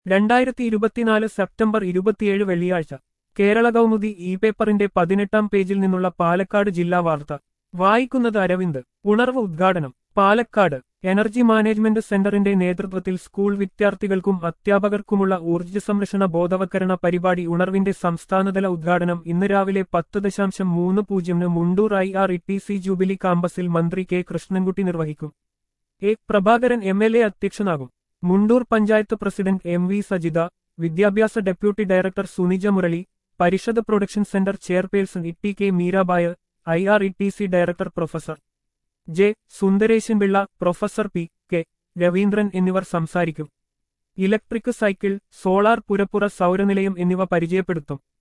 രണ്ടായിരത്തി ഇരുപത്തിനാല് സെപ്റ്റംബർ ഇരുപത്തിയേഴ് വെള്ളിയാഴ്ച കേരള കൗമുദി ഇ പേപ്പറിന്റെ പതിനെട്ടാം പേജിൽ നിന്നുള്ള പാലക്കാട് ജില്ലാ വാർത്ത വായിക്കുന്നത് അരവിന്ദ് ഉണർവ് ഉദ്ഘാടനം പാലക്കാട് എനർജി മാനേജ്മെന്റ് സെന്ററിന്റെ നേതൃത്വത്തിൽ സ്കൂൾ വിദ്യാർത്ഥികൾക്കും അധ്യാപകർക്കുമുള്ള ഊർജ്ജ സംരക്ഷണ ബോധവൽക്കരണ പരിപാടി ഉണർവിന്റെ സംസ്ഥാനതല ഉദ്ഘാടനം ഇന്ന് രാവിലെ പത്ത് ദശാംശം മൂന്ന് പൂജ്യമിന് Mundur I R E T C jubilee കാമ്പസിൽ മന്ത്രി കെ കൃഷ്ണൻകുട്ടി നിർവഹിക്കും A Prabhakaran M L A അധ്യക്ഷനാകും Mundur panchayat president M V Sajitha വിദ്യാഭ്യാസ deputy director Sunija Murali Parishad production centre chairperson E T K Meerabai I R E T C director professor J Sundaresan Pillai professor P K Raveendran എന്നിവർ സംസാരിക്കും electric cycle solar പുരപ്പുറ സൗരനിലയം എന്നിവ പരിചയപ്പെടുത്തും